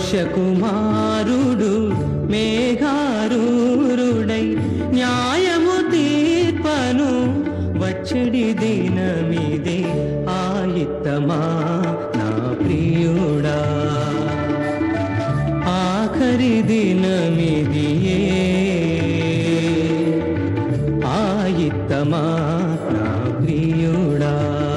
వర్షకుమారుడు మేఘారూరుడై న్యాయము తీర్పను వచ్చడి దినమిదే ఆయిత్తమా నా ప్రియుడా ఆఖరి దినమిదియే ఆయిత్తమా నా ప్రియుడా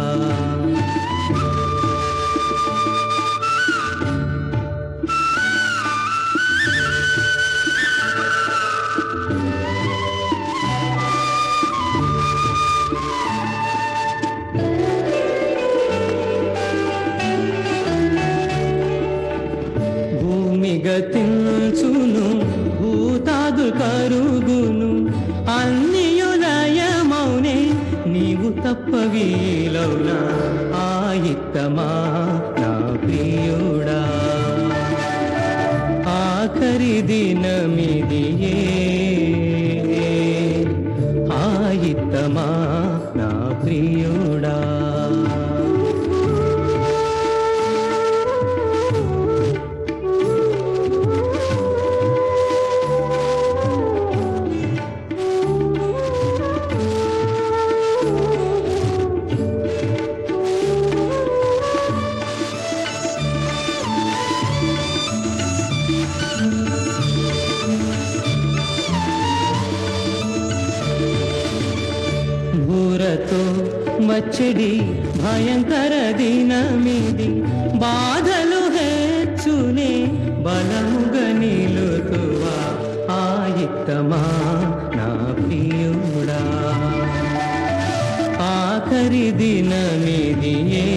భూమి గతించును భూతాదు కరుగును అన్నియులయమౌనే నీవు తప్ప వీలౌనా ఆయిత్తమా నా ప్రియుడా ఆఖరి దినమిదియే ఆయిత్తమా నా ప్రియుడా ఊరతో మచ్చడి భయంకర దినమిది బాధలు హెచ్చునే బలముగా నిలుతువా ఆయిత్తమా నా ప్రియుడా ఆఖరి దినమిదియే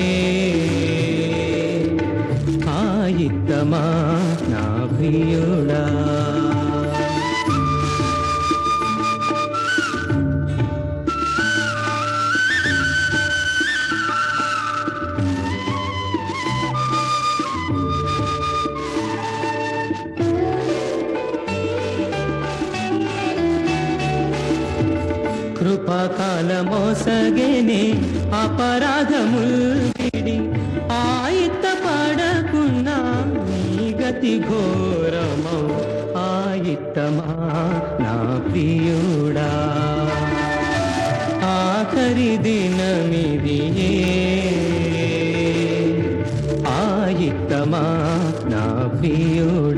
ఆయిత్తమా నా ప్రియుడా కృపకాలమోసగేనే అపరాధముల్విడి ఆయిత పడకున్నా నీ గతి ఘోరమౌ ఆయిత్తమా నా ప్రియుడా ఆఖరి దినమిదియే ఆయిత్తమా నా ప్రియుడా